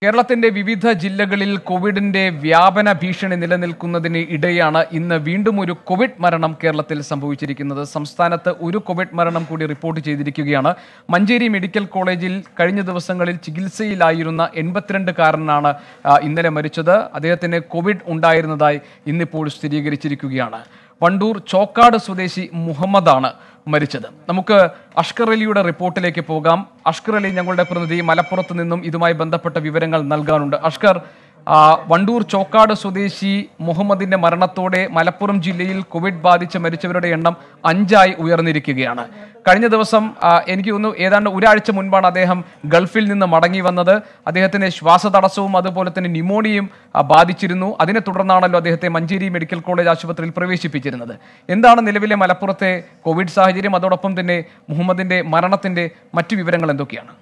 കേരളത്തിന്റെ വിവിധ ജില്ലകളിൽ കോവിഡിന്റെ വ്യാപന ഭീഷണി നിലനിൽക്കുന്നതിന് ഇടെയാണ് ഇന്ന് വീണ്ടും ഒരു കോവിഡ് മരണം കേരളത്തിൽ സംഭവിച്ചിരിക്കുന്നത് സംസ്ഥാനത്ത് ഒരു കോവിഡ് മരണം കൂടി റിപ്പോർട്ട് ചെയ്തിരിക്കുകയാണ് മഞ്ചേരി മെഡിക്കൽ കോളേജിൽ കഴിഞ്ഞ ദിവസങ്ങളിൽ ചികിത്സയിലായിരുന്ന എൺപത്തിരണ്ടുകാരനാണ് ആ, ഇന്നലെ മരിച്ചത് അദ്ദേഹത്തിന് കോവിഡ് ഉണ്ടായിരുന്നതായി ഇന്നിപ്പോൾ സ്ഥിരീകരിച്ചിരിക്കുകയാണ് വണ്ടൂർ ചോക്കാട് സ്വദേശി മുഹമ്മദാണ് മരിച്ചത് നമുക്ക് അഷ്കർ അലിയുടെ റിപ്പോർട്ടിലേക്ക് പോകാം അഷ്കർ അലി ഞങ്ങളുടെ പ്രതിനിധി മലപ്പുറത്ത് നിന്നും ഇതുമായി ബന്ധപ്പെട്ട വിവരങ്ങൾ നൽകാനുണ്ട് അഷ്കർ ആ, വണ്ടൂർ ചോക്കാട് സ്വദേശി മുഹമ്മദിന്റെ മരണത്തോടെ മലപ്പുറം ജില്ലയിൽ കോവിഡ് ബാധിച്ച് മരിച്ചവരുടെ എണ്ണം അഞ്ചായി ഉയർന്നിരിക്കുകയാണ് കഴിഞ്ഞ ദിവസം ആ, എനിക്ക് തോന്നുന്നു ഏതാണ്ട് ഒരാഴ്ച മുൻപാണ് അദ്ദേഹം ഗൾഫിൽ നിന്ന് മടങ്ങി വന്നത് അദ്ദേഹത്തിന് ശ്വാസതടസ്സവും അതുപോലെ തന്നെ ന്യൂമോണിയയും ആ, ബാധിച്ചിരുന്നു അതിനെ തുടർന്നാണല്ലോ അദ്ദേഹത്തെ മഞ്ചേരി മെഡിക്കൽ കോളേജ് ആശുപത്രിയിൽ പ്രവേശിപ്പിച്ചിരുന്നത് എന്താണ് നിലവിലെ മലപ്പുറത്തെ കോവിഡ് സാഹചര്യം അതോടൊപ്പം തന്നെ മുഹമ്മദിന്റെ മരണത്തിന്റെ മറ്റു വിവരങ്ങൾ എന്തൊക്കെയാണ്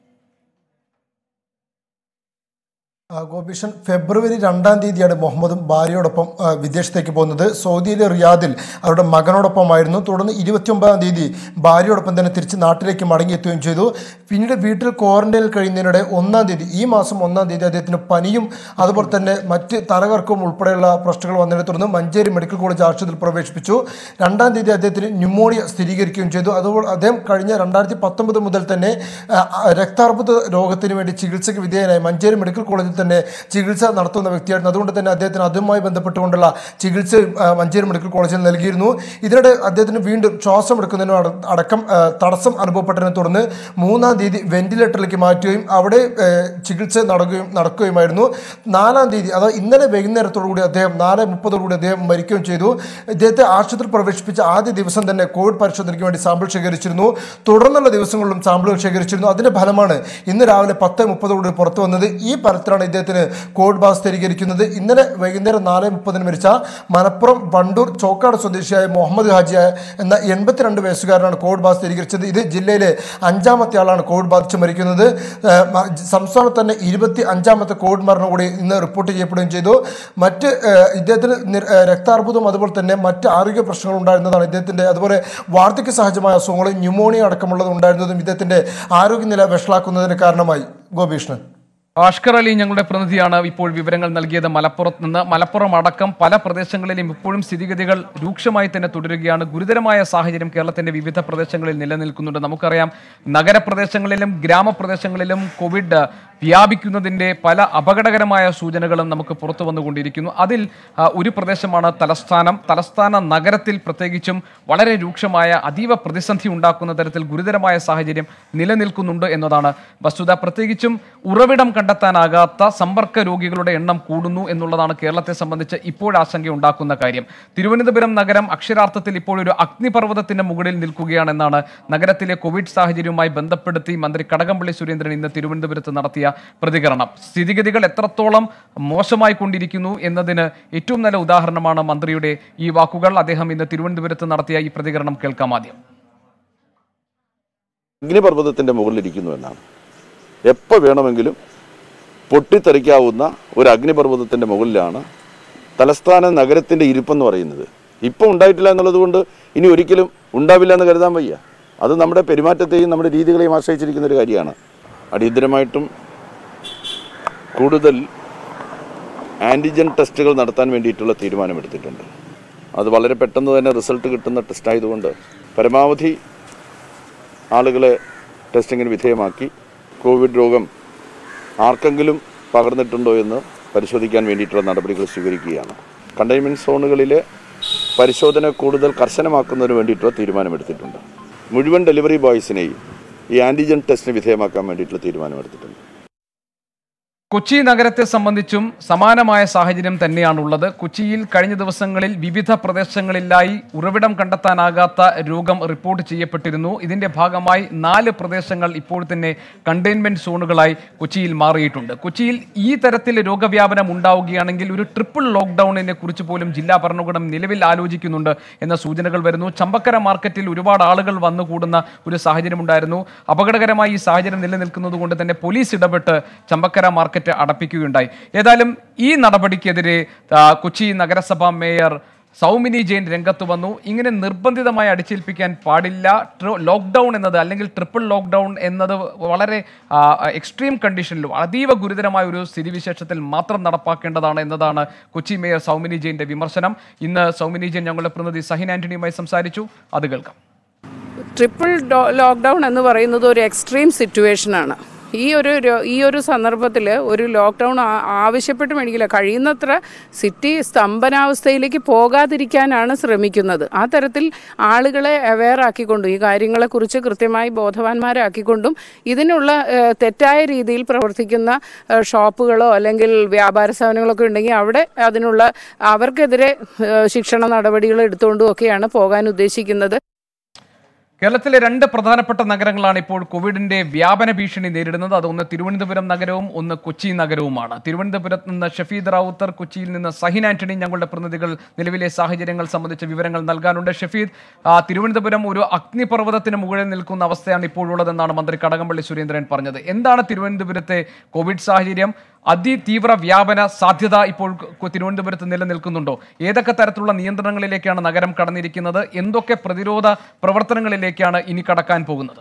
ആ, ഗോപീഷൻ ഫെബ്രുവരി രണ്ടാം തീയതിയാണ് മുഹമ്മദും ഭാര്യയോടൊപ്പം ആ, വിദേശത്തേക്ക് പോകുന്നത് സൗദിയിലെ റിയാദിൽ അവരുടെ മകനോടൊപ്പമായിരുന്നു തുടർന്ന് ഇരുപത്തിയൊമ്പതാം തീയതി ഭാര്യയോടൊപ്പം തന്നെ തിരിച്ച് നാട്ടിലേക്ക് മടങ്ങിയെത്തുകയും ചെയ്തു പിന്നീട് വീട്ടിൽ ക്വാറന്റൈനിൽ കഴിയുന്നതിനിടെ ഒന്നാം തീയതി ഈ മാസം ഒന്നാം തീയതി അദ്ദേഹത്തിന് പനിയും അതുപോലെ തന്നെ മറ്റ് തലകർക്കവും ഉൾപ്പെടെയുള്ള പ്രശ്നങ്ങൾ വന്നതിനെ തുടർന്ന് മഞ്ചേരി മെഡിക്കൽ കോളേജ് ആശുപത്രിയിൽ പ്രവേശിപ്പിച്ചു രണ്ടാം തീയതി അദ്ദേഹത്തിന് ന്യൂമോണിയ സ്ഥിരീകരിക്കുകയും ചെയ്തു അതുപോലെ അദ്ദേഹം കഴിഞ്ഞ രണ്ടായിരത്തി പത്തൊമ്പത് മുതൽ തന്നെ ആ, ആ, രക്താർബുദ രോഗത്തിന് വേണ്ടി ചികിത്സയ്ക്ക് വിധേയനായി മഞ്ചേരി മെഡിക്കൽ കോളേജിൽ തന്നെ ചികിത്സ നടത്തുന്ന വ്യക്തിയായിരുന്നു അതുകൊണ്ട് തന്നെ അദ്ദേഹത്തിന് അതുമായി ബന്ധപ്പെട്ടുകൊണ്ടുള്ള ചികിത്സ ആ, മഞ്ചേരി മെഡിക്കൽ കോളേജിൽ നൽകിയിരുന്നു ഇതിനിടെ അദ്ദേഹത്തിന് വീണ്ടും ശ്വാസം എടുക്കുന്നതിനും അട- അടക്കം ആ, തടസ്സം അനുഭവപ്പെട്ടതിനെ തുടർന്ന് മൂന്നാം തീയതി വെന്റിലേറ്ററിലേക്ക് മാറ്റുകയും അവിടെ ആ, ചികിത്സ നടക്കുകയും നടക്കുകയുമായിരുന്നു നാലാം തീയതി അതായത് ഇന്നലെ വൈകുന്നേരത്തോടു കൂടി അദ്ദേഹം നാല് മുപ്പതോടുകൂടി അദ്ദേഹം മരിക്കുകയും ചെയ്തു ഇദ്ദേഹത്തെ ആശുപത്രി പ്രവേശിപ്പിച്ച ആദ്യ ദിവസം തന്നെ കോവിഡ് പരിശോധനയ്ക്ക് വേണ്ടി സാമ്പിൾ ശേഖരിച്ചിരുന്നു തുടർന്നുള്ള ദിവസങ്ങളിലും സാമ്പിളുകൾ ശേഖരിച്ചിരുന്നു അതിന്റെ ഫലമാണ് ഇന്ന് രാവിലെ പത്ത് മുപ്പതോടുകൂടി പുറത്തു വന്നത് ഈ ഫലത്തിലാണ് ഇദ്ദേഹത്തിന് കോവിഡ് ബാധ സ്ഥിരീകരിക്കുന്നത് ഇന്നലെ വൈകുന്നേരം നാല് മുപ്പതിന് മരിച്ച മലപ്പുറം വണ്ടൂർ ചോക്കാട് സ്വദേശിയായ മുഹമ്മദ് ഹാജി എന്ന എൺപത്തിരണ്ട് വയസ്സുകാരനാണ് കോവിഡ് ബാധ സ്ഥിരീകരിച്ചത് ഇത് ജില്ലയിലെ അഞ്ചാമത്തെ ആളാണ് കോവിഡ് ബാധിച്ച് മരിക്കുന്നത് ഏഹ് മ- സംസ്ഥാനത്ത് തന്നെ ഇരുപത്തി അഞ്ചാമത്തെ കോവിഡ് മരണം കൂടി ഇന്ന് റിപ്പോർട്ട് ചെയ്യപ്പെടുകയും ചെയ്തു മറ്റ് ഏഹ് ഇദ്ദേഹത്തിന് നിര- ഏഹ് രക്താർബുദം അതുപോലെ തന്നെ മറ്റ് ആരോഗ്യ പ്രശ്നങ്ങൾ ഉണ്ടായിരുന്നതാണ് ഇദ്ദേഹത്തിന്റെ അതുപോലെ വാർദ്ധക്യ സഹജമായ അസുഖങ്ങൾ ന്യൂമോണിയ അടക്കമുള്ളത് ഉണ്ടായിരുന്നതും ഇദ്ദേഹത്തിന്റെ ആരോഗ്യനില വഷളാക്കുന്നതിന് കാരണമായി ഗോപീഷ്ണൻ അഷ്കർ അലി ഞങ്ങളുടെ പ്രതിനിധിയാണ് ഇപ്പോൾ വിവരങ്ങൾ നൽകിയത് മലപ്പുറത്ത് നിന്ന് മലപ്പുറം അടക്കം പല പ്രദേശങ്ങളിലും ഇപ്പോഴും സ്ഥിതിഗതികൾ രൂക്ഷമായി തന്നെ തുടരുകയാണ് ഗുരുതരമായ സാഹചര്യം കേരളത്തിന്റെ വിവിധ പ്രദേശങ്ങളിൽ നിലനിൽക്കുന്നുണ്ട് നമുക്കറിയാം നഗരപ്രദേശങ്ങളിലും ഗ്രാമപ്രദേശങ്ങളിലും കോവിഡ് വ്യാപിക്കുന്നതിന്റെ പല അപകടകരമായ സൂചനകളും നമുക്ക് പുറത്തു വന്നുകൊണ്ടിരിക്കുന്നു അതിൽ ആ, ഒരു പ്രദേശമാണ് തലസ്ഥാനം തലസ്ഥാന നഗരത്തിൽ പ്രത്യേകിച്ചും വളരെ രൂക്ഷമായ അതീവ പ്രതിസന്ധി ഉണ്ടാക്കുന്ന തരത്തിൽ ഗുരുതരമായ സാഹചര്യം നിലനിൽക്കുന്നുണ്ട് എന്നതാണ് വസ്തുത പ്രത്യേകിച്ചും ഉറവിടം കണ്ടെത്താനാകാത്ത സമ്പർക്ക രോഗികളുടെ എണ്ണം കൂടുന്നു എന്നുള്ളതാണ് കേരളത്തെ സംബന്ധിച്ച് ഇപ്പോൾ ആശങ്ക ഉണ്ടാക്കുന്ന കാര്യം തിരുവനന്തപുരം നഗരം അക്ഷരാർത്ഥത്തിൽ ഇപ്പോൾ ഒരു അഗ്നിപർവ്വതത്തിന്റെ മുകളിൽ നിൽക്കുകയാണെന്നാണ് നഗരത്തിലെ കോവിഡ് സാഹചര്യവുമായി ബന്ധപ്പെടുത്തി മന്ത്രി കടകംപള്ളി സുരേന്ദ്രൻ ഇന്ന് തിരുവനന്തപുരത്ത് നടത്തിയ പ്രതികരണം സ്ഥിതിഗതികൾ എത്രത്തോളം മോശമായി കൊണ്ടിരിക്കുന്നു എന്നതിന് ഏറ്റവും നല്ല ഉദാഹരണമാണ് മന്ത്രിയുടെ ഈ വാക്കുകൾ അദ്ദേഹം ഇന്ന് തിരുവനന്തപുരത്ത് നടത്തിയ ഈ പ്രതികരണം കേൾക്കാം ആദ്യം അഗ്നിപർവ്വതത്തിൻ്റെ മുകളിലിരിക്കുന്നു എന്നാണ് എപ്പോൾ വേണമെങ്കിലും പൊട്ടിത്തെറിക്കാവുന്ന ഒരു അഗ്നിപർവ്വതത്തിൻ്റെ മുകളിലാണ് തലസ്ഥാന നഗരത്തിൻ്റെ ഇരിപ്പെന്ന് പറയുന്നത് ഇപ്പോൾ ഉണ്ടായിട്ടില്ല എന്നുള്ളത് കൊണ്ട് ഇനി ഒരിക്കലും ഉണ്ടാവില്ല എന്ന് കരുതാൻ വയ്യ അത് നമ്മുടെ പെരുമാറ്റത്തെയും നമ്മുടെ രീതികളെയും ആശ്രയിച്ചിരിക്കുന്ന ഒരു കാര്യമാണ് അടിയന്തരമായിട്ടും കൂടുതൽ ആൻറ്റിജൻ ടെസ്റ്റുകൾ നടത്താൻ വേണ്ടിയിട്ടുള്ള തീരുമാനമെടുത്തിട്ടുണ്ട് അത് വളരെ പെട്ടെന്ന് തന്നെ റിസൾട്ട് കിട്ടുന്ന ടെസ്റ്റ് ആയതുകൊണ്ട് പരമാവധി ആളുകളെ ടെസ്റ്റിങ്ങിന് വിധേയമാക്കി കോവിഡ് രോഗം ആർക്കെങ്കിലും പകർന്നിട്ടുണ്ടോ എന്ന് പരിശോധിക്കാൻ വേണ്ടിയിട്ടുള്ള നടപടികൾ സ്വീകരിക്കുകയാണ് കണ്ടെയ്ൻമെൻറ്റ് സോണുകളിലെ പരിശോധന കൂടുതൽ കർശനമാക്കുന്നതിന് വേണ്ടിയിട്ടുള്ള തീരുമാനമെടുത്തിട്ടുണ്ട് മുഴുവൻ ഡെലിവറി ബോയ്സിനെയും ഈ ആൻറ്റിജൻ ടെസ്റ്റിന് വിധേയമാക്കാൻ വേണ്ടിയിട്ടുള്ള തീരുമാനമെടുത്തിട്ടുണ്ട് കൊച്ചി നഗരത്തെ സംബന്ധിച്ചും സമാനമായ സാഹചര്യം തന്നെയാണുള്ളത് കൊച്ചിയിൽ കഴിഞ്ഞ ദിവസങ്ങളിൽ വിവിധ പ്രദേശങ്ങളിലായി ഉറവിടം കണ്ടെത്താനാകാത്ത രോഗം റിപ്പോർട്ട് ചെയ്യപ്പെട്ടിരുന്നു ഇതിന്റെ ഭാഗമായി നാല് പ്രദേശങ്ങൾ ഇപ്പോൾ തന്നെ കണ്ടെയ്ൻമെന്റ് സോണുകളായി കൊച്ചിയിൽ മാറിയിട്ടുണ്ട് കൊച്ചിയിൽ ഈ തരത്തിൽ രോഗവ്യാപനം ഉണ്ടാവുകയാണെങ്കിൽ ഒരു ട്രിപ്പിൾ ലോക്ക്ഡൌണിനെ കുറിച്ച് പോലും ജില്ലാ ഭരണകൂടം നിലവിൽ ആലോചിക്കുന്നുണ്ട് എന്ന സൂചനകൾ വരുന്നു ചമ്പക്കര മാർക്കറ്റിൽ ഒരുപാട് ആളുകൾ വന്നുകൂടുന്ന ഒരു സാഹചര്യം ഉണ്ടായിരുന്നു അപകടകരമായി ഈ സാഹചര്യം നിലനിൽക്കുന്നത് കൊണ്ട് തന്നെ പോലീസ് ഇടപെട്ട് ചമ്പക്കര മാർക്കറ്റ് അടപ്പിക്കുകയുണ്ടായി ഏതായാലും ഈ നടപടിക്കെതിരെ ആ, കൊച്ചി നഗരസഭാ മേയർ സൗമിനി ജെയിൻ രംഗത്ത് വന്നു ഇങ്ങനെ നിർബന്ധിതമായി അടിച്ചേൽപ്പിക്കാൻ പാടില്ല ട്ര- ലോക്ക്ഡൗൺ എന്നത് അല്ലെങ്കിൽ ട്രിപ്പിൾ ലോക്ക്ഡൗൺ എന്നത് വളരെ ആ, എക്സ്ട്രീം കണ്ടീഷനിലും അതീവ ഗുരുതരമായ ഒരു സ്ഥിതിവിശേഷത്തിൽ മാത്രം നടപ്പാക്കേണ്ടതാണ് എന്നതാണ് കൊച്ചി മേയർ സൗമിനി ജെയിന്റെ വിമർശനം ഇന്ന് സൗമിനി ജെയിൻ ഞങ്ങളുടെ പ്രതിനിധി സഹിൻ ആന്റണിയുമായി സംസാരിച്ചു അത് കേൾക്കാം ട്രിപ്പിൾ ഡോ- ലോക്ക്ഡൗൺ എന്ന് പറയുന്നത് ഒരു എക്സ്ട്രീം സിറ്റുവേഷനാണ് ഈ ഒരു രോ- ഈ ഒരു സന്ദർഭത്തിൽ ഒരു ലോക്ക്ഡൗൺ ആ- ആവശ്യപ്പെട്ട് മേടിക്കില്ല കഴിയുന്നത്ര സിറ്റി സ്തംഭനാവസ്ഥയിലേക്ക് പോകാതിരിക്കാനാണ് ശ്രമിക്കുന്നത് ആ തരത്തിൽ ആളുകളെ അവെയർ ആക്കിക്കൊണ്ടും ഈ കാര്യങ്ങളെക്കുറിച്ച് കൃത്യമായി ബോധവാന്മാരാക്കിക്കൊണ്ടും ഇതിനുള്ള ഏഹ്, തെറ്റായ രീതിയിൽ പ്രവർത്തിക്കുന്ന ഏഹ്, ഷോപ്പുകളോ അല്ലെങ്കിൽ വ്യാപാര സ്ഥാപനങ്ങളൊക്കെ ഉണ്ടെങ്കിൽ അവിടെ അതിനുള്ള അവർക്കെതിരെ ഏഹ്, ശിക്ഷണ നടപടികൾ എടുത്തുകൊണ്ടും ഒക്കെയാണ് പോകാൻ ഉദ്ദേശിക്കുന്നത് കേരളത്തിലെ രണ്ട് പ്രധാനപ്പെട്ട നഗരങ്ങളാണ് ഇപ്പോൾ കോവിഡിന്റെ വ്യാപന ഭീഷണി നേരിടുന്നത് അത് ഒന്ന് തിരുവനന്തപുരം നഗരവും ഒന്ന് കൊച്ചി നഗരവുമാണ് തിരുവനന്തപുരത്ത് നിന്ന് ഷഫീദ് റാവുത്തർ കൊച്ചിയിൽ നിന്ന് സഹിൻ ആന്റണി ഞങ്ങളുടെ പ്രതിനിധികൾ നിലവിലെ സാഹചര്യങ്ങൾ സംബന്ധിച്ച വിവരങ്ങൾ നൽകാനുണ്ട് ഷഫീദ് ആ, തിരുവനന്തപുരം ഒരു അഗ്നിപർവ്വതത്തിന് മുകളിൽ നിൽക്കുന്ന അവസ്ഥയാണ് ഇപ്പോഴുള്ളതെന്നാണ് മന്ത്രി കടകംപള്ളി സുരേന്ദ്രൻ പറഞ്ഞത് എന്താണ് തിരുവനന്തപുരത്തെ കോവിഡ് സാഹചര്യം അതിതീവ്ര വ്യാപന സാധ്യത ഇപ്പോൾ കൊ- തിരുവനന്തപുരത്ത് നിലനിൽക്കുന്നുണ്ടോ ഏതൊക്കെ തരത്തിലുള്ള നിയന്ത്രണങ്ങളിലേക്കാണ് നഗരം കടന്നിരിക്കുന്നത് എന്തൊക്കെ പ്രതിരോധ പ്രവർത്തനങ്ങളിലേക്കാണ് ഇനി കടക്കാൻ പോകുന്നത്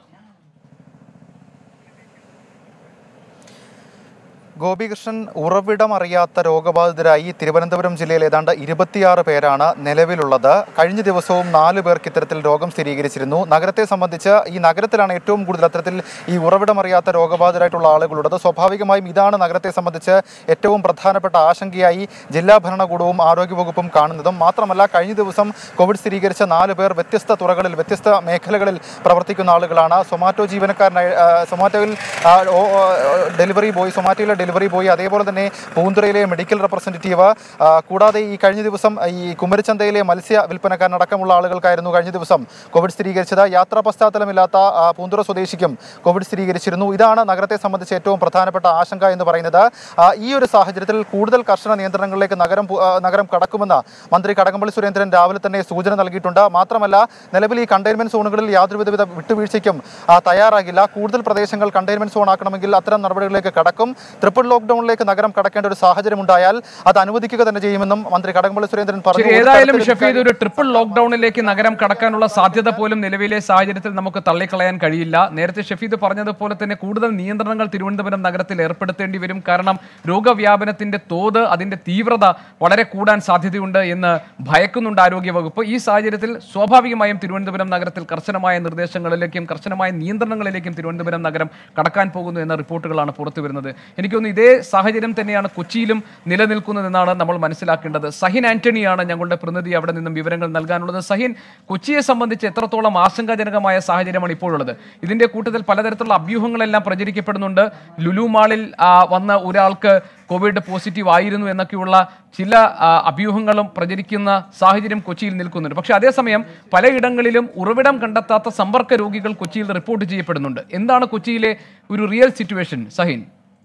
ഗോപികൃഷ്ണൻ ഉറവിടം അറിയാത്ത രോഗബാധിതരായി തിരുവനന്തപുരം ജില്ലയിൽ ഏതാണ്ട് ഇരുപത്തിയാറ് പേരാണ് നിലവിലുള്ളത് കഴിഞ്ഞ ദിവസവും നാല് പേർക്ക് ഇത്തരത്തിൽ രോഗം സ്ഥിരീകരിച്ചിരുന്നു നഗരത്തെ സംബന്ധിച്ച് ഈ നഗരത്തിലാണ് ഏറ്റവും കൂടുതൽ അത്തരത്തിൽ ഈ ഉറവിടം അറിയാത്ത രോഗബാധിതരായിട്ടുള്ള ആളുകളുള്ളത് സ്വാഭാവികമായും ഇതാണ് നഗരത്തെ സംബന്ധിച്ച് ഏറ്റവും പ്രധാനപ്പെട്ട ആശങ്കയായി ജില്ലാ ഭരണകൂടവും ആരോഗ്യവകുപ്പും കാണുന്നതും മാത്രമല്ല കഴിഞ്ഞ ദിവസം കോവിഡ് സ്ഥിരീകരിച്ച നാല് പേർ വ്യത്യസ്ത തുറകളിൽ വ്യത്യസ്ത മേഖലകളിൽ പ്രവർത്തിക്കുന്ന ആളുകളാണ് സൊമാറ്റോ ജീവനക്കാരനായി ആ, സൊമാറ്റോയിൽ ആ, ഓ- ഓ- ഡെലിവറി ബോയ് സൊമാറ്റോയിലെ ഡെലിവറി ബോയ് അതേപോലെ തന്നെ പൂന്തുറയിലെ മെഡിക്കൽ റെപ്രസെൻറ്റേറ്റീവ് ആ, കൂടാതെ ഈ കഴിഞ്ഞ ദിവസം ഈ കുമരച്ചന്തയിലെ മത്സ്യ വിൽപ്പനക്കാരൻ അടക്കമുള്ള ആളുകൾക്കായിരുന്നു കഴിഞ്ഞ ദിവസം കോവിഡ് സ്ഥിരീകരിച്ചത് യാത്രാ പശ്ചാത്തലമില്ലാത്ത ആ, പൂന്തുറ സ്വദേശിക്കും കോവിഡ് സ്ഥിരീകരിച്ചിരുന്നു ഇതാണ് നഗരത്തെ സംബന്ധിച്ച് ഏറ്റവും പ്രധാനപ്പെട്ട ആശങ്ക എന്ന് പറയുന്നത് ആ, ഈ ഒരു സാഹചര്യത്തിൽ കൂടുതൽ കർശന നിയന്ത്രണങ്ങളിലേക്ക് നഗരം പു- ആ, നഗരം കടക്കുമെന്ന് മന്ത്രി കടകംപള്ളി സുരേന്ദ്രൻ രാവിലെ തന്നെ സൂചന നൽകിയിട്ടുണ്ട് മാത്രമല്ല നിലവിൽ ഈ കണ്ടെയ്ൻമെന്റ് സോണുകളിൽ യാതൊരുവിധ വിധ വിട്ടുവീഴ്ചയ്ക്കും ആ, തയ്യാറാകില്ല കൂടുതൽ പ്രദേശങ്ങൾ കണ്ടെയ്ൻമെന്റ് സോൺ ആക്കണമെങ്കിൽ അത്തരം നടപടികളിലേക്ക് കടക്കും ട്രിപ്പിൾ ലോക്ക്ഡൌണിലേക്ക് നഗരം കടക്കേണ്ട ഒരു സാഹചര്യം ഉണ്ടായാൽ അത് അനുവദിക്കുക തന്നെ ചെയ്യുമെന്നും മന്ത്രി കടകംപള്ളി സുരേന്ദ്രൻ ശരി പറഞ്ഞു ഒരു ഏതായാലും തരത്തിലും ഷഫീദ് ഒരു ട്രിപ്പിൾ ലോക്ക്ഡൌണിലേക്ക് നഗരം കടക്കാനുള്ള സാധ്യത പോലും നിലവിലെ സാഹചര്യത്തിൽ നമുക്ക് തള്ളിക്കളയാൻ കഴിയില്ല നേരത്തെ ഷഫീദ് പറഞ്ഞതുപോലെ തന്നെ കൂടുതൽ നിയന്ത്രണങ്ങൾ തിരുവനന്തപുരം നഗരത്തിൽ ഏർപ്പെടുത്തേണ്ടി വരും കാരണം രോഗവ്യാപനത്തിന്റെ തോത് അതിന്റെ തീവ്രത വളരെ കൂടാൻ സാധ്യതയുണ്ട് എന്ന് ഭയക്കുന്നുണ്ട് ആരോഗ്യവകുപ്പ് ഈ സാഹചര്യത്തിൽ സ്വാഭാവികമായും തിരുവനന്തപുരം നഗരത്തിൽ കർശനമായ നിർദ്ദേശങ്ങളിലേക്കും കർശനമായ നിയന്ത്രണങ്ങളിലേക്കും തിരുവനന്തപുരം നഗരം കടക്കാൻ പോകുന്നു എന്ന റിപ്പോർട്ടുകളാണ് പുറത്തു വരുന്നത് എനിക്ക് തോന്നുന്നു ഇതേ സാഹചര്യം തന്നെയാണ് കൊച്ചിയിലും നിലനിൽക്കുന്നതെന്നാണ് നമ്മൾ മനസ്സിലാക്കേണ്ടത് സഹിൻ ആന്റണിയാണ് ഞങ്ങളുടെ പ്രതിനിധി അവിടെ നിന്നും വിവരങ്ങൾ നൽകാനുള്ളത് സഹിൻ കൊച്ചിയെ സംബന്ധിച്ച് എത്രത്തോളം ആശങ്കാജനകമായ സാഹചര്യമാണ് ഇപ്പോഴുള്ളത് ഇതിന്റെ കൂട്ടത്തിൽ പലതരത്തിലുള്ള അഭ്യൂഹങ്ങളെല്ലാം പ്രചരിക്കപ്പെടുന്നുണ്ട് ലുലു മാളിൽ ആ, വന്ന ഒരാൾക്ക് കോവിഡ് പോസിറ്റീവ് ആയിരുന്നു എന്നൊക്കെയുള്ള ചില ആ, അഭ്യൂഹങ്ങളും പ്രചരിക്കുന്ന സാഹചര്യം കൊച്ചിയിൽ നിൽക്കുന്നുണ്ട് പക്ഷേ അതേസമയം പലയിടങ്ങളിലും ഉറവിടം കണ്ടെത്താത്ത സമ്പർക്ക രോഗികൾ കൊച്ചിയിൽ റിപ്പോർട്ട് ചെയ്യപ്പെടുന്നുണ്ട് എന്താണ് കൊച്ചിയിലെ ഒരു റിയൽ സിറ്റുവേഷൻ സഹിൻ